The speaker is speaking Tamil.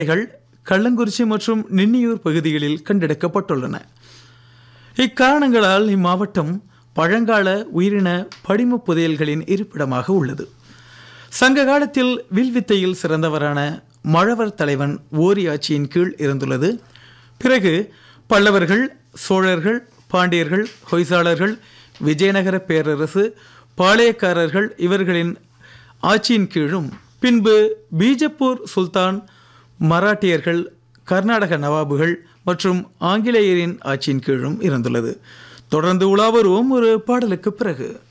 கள் கள்ளங்குறிச்சி மற்றும் நின்னியூர் பகுதிகளில் கண்டெடுக்கப்பட்டுள்ளன இக்காரணங்களால் இம்மாவட்டம் பழங்கால உயிரின படிம புதையல்களின் இருப்பிடமாக உள்ளது சங்க காலத்தில் வில்வித்தையில் சிறந்தவரான மழவர் தலைவன் ஓரி ஆட்சியின் கீழ் இருந்துள்ளது பிறகு பல்லவர்கள் சோழர்கள் பாண்டியர்கள் ஹொய்சாளர்கள் விஜயநகர பேரரசு பாளையக்காரர்கள் இவர்களின் ஆட்சியின் கீழும் பின்பு பீஜப்பூர் சுல்தான் மராட்டியர்கள் கர்நாடக நவாபுகள் மற்றும் ஆங்கிலேயரின் ஆட்சியின் கீழும் இருந்துள்ளது தொடர்ந்து உலா வருவோம் ஒரு பாடலுக்கு பிறகு